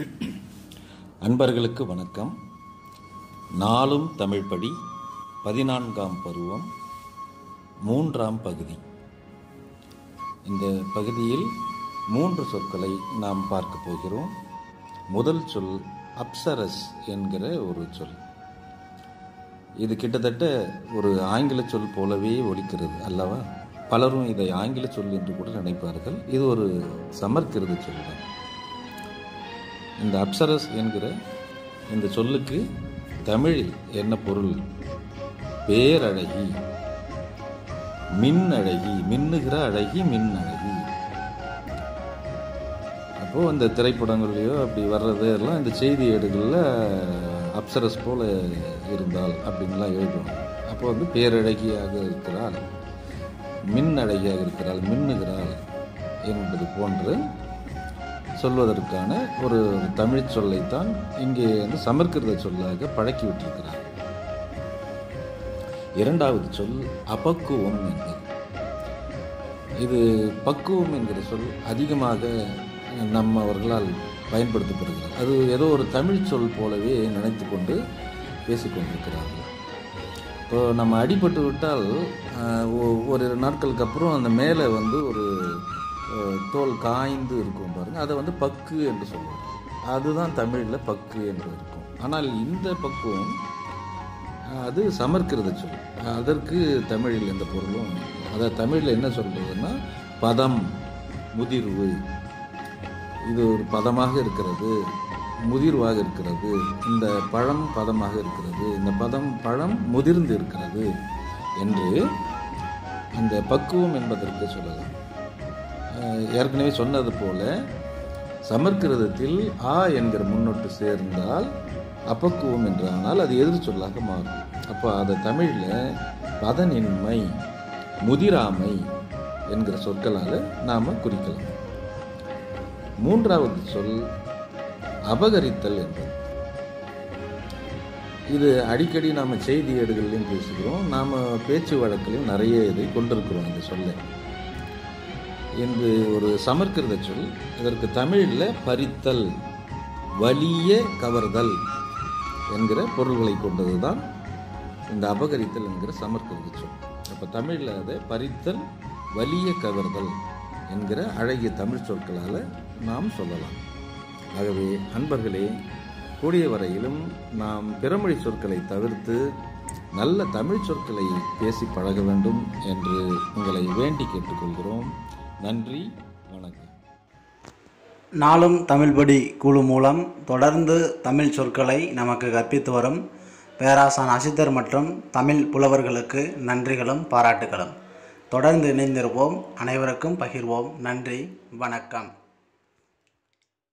அன்பர்களுக்கு வணக்கம் நாளும் தமிழ்படி பதினான்காம் பருவம் மூன்றாம் பகுதி இந்த பகுதியில் மூன்று சொற்களை நாம் பார்க்க போகிறோம் முதல் சொல் அப்சரஸ் என்கிற ஒரு சொல் இது கிட்டத்தட்ட ஒரு ஆங்கில சொல் போலவே ஒலிக்கிறது அல்லவா பலரும் இதை ஆங்கில சொல் என்று கூட நினைப்பார்கள் இது ஒரு சமர்க்கிருத சொல் தான் இந்த அப்சரஸ் என்கிற இந்த சொல்லுக்கு தமிழில் என்ன பொருள் பேரழகி மின் அழகி மின்னுகிற அழகி மின் அழகி அப்போது இந்த திரைப்படங்கள்லையோ அப்படி வர்றது எல்லாம் இந்த செய்தி ஏடுகளில் அப்சரஸ் போல இருந்தால் அப்படின்லாம் எழுதுவாங்க அப்போ வந்து பேரழகியாக இருக்கிறாள் மின் அழகியாக இருக்கிறாள் மின்னுகிறாள் என்பது போன்று சொல்வதற்கான ஒரு தமிழ் சொல்லைத்தான் இங்கே வந்து சமர்க்கிருத சொல்லாக பழக்கி விட்டிருக்கிறார் இரண்டாவது சொல் அபக்குவம் என்பது இது பக்குவம் என்கிற சொல் அதிகமாக நம்மவர்களால் பயன்படுத்தப்படுகிறது அது ஏதோ ஒரு தமிழ் சொல் போலவே நினைத்து கொண்டு பேசிக்கொண்டிருக்கிறார்கள் இப்போ நம்ம அடிபட்டு விட்டால் ஆஹ், ஒ- ஓரிரு நாட்களுக்கு அப்புறம் அந்த மேலே வந்து ஒரு ஆஹ், தோல் காய்ந்து இருக்கும் பாருங்க அதை வந்து பக்கு என்று சொல்லுவாங்க அதுதான் தமிழில் பக்கு என்று இருக்கும் ஆனால் இந்த பக்குவம் ஆஹ், அது சமர்க்கிருத சொல் அதற்கு தமிழில் எந்த பொருளும் அதை தமிழில் என்ன சொல்றதுன்னா பதம் முதிர்வு இது ஒரு பதமாக இருக்கிறது முதிர்வாக இருக்கிறது இந்த பழம் பதமாக இருக்கிறது இந்த பதம் பழம் முதிர்ந்து இருக்கிறது என்று இந்த பக்குவம் என்பதற்கு சொல்லலாம் அஹ் ஏற்கனவே சொன்னது போல சமர்க்கிருதத்தில் ஆ என்கிற முன்னொட்டு சேர்ந்தால் அப்பக்குவம் என்றானால் அது எதிர் சொல்லாக மாறும் அப்போ அதை தமிழில் பதனின்மை முதிராமை என்கிற சொற்களால் நாம் குறிக்கலாம் மூன்றாவது சொல் அபகரித்தல் என்பது இது அடிக்கடி நாம் செய்தி ஏடுகள்லையும் பேசுகிறோம் நாம் பேச்சு வழக்கிலையும் நிறைய இதை கொண்டிருக்கிறோம் இந்த சொல்லை இது ஒரு சமர்க்கிருத சொல் இதற்கு தமிழில் பறித்தல் வலிய கவர்தல் என்கிற பொருள்களை கொண்டது தான் இந்த அபகரித்தல் என்கிற சமர்க்கிருத சொல் அப்போ தமிழில் அதை பறித்தல் வலிய கவர்தல் என்கிற அழகிய தமிழ் சொற்களால் நாம் சொல்லலாம் ஆகவே அன்பர்களே கூடிய வரையிலும் நாம் பிறமொழி சொற்களை தவிர்த்து நல்ல தமிழ் சொற்களை பேசி பழக வேண்டும் என்று உங்களை வேண்டி கேட்டுக்கொள்கிறோம் நன்றி வணக்கம் நாளும் தமிழ்படி குழு மூலம் தொடர்ந்து தமிழ் சொற்களை நமக்கு கற்பித்து வரும் பேராசான் அசித்தர் மற்றும் தமிழ் புலவர்களுக்கு நன்றிகளும் பாராட்டுகளும் தொடர்ந்து இணைந்திருப்போம் அனைவருக்கும் பகிர்வோம் நன்றி வணக்கம்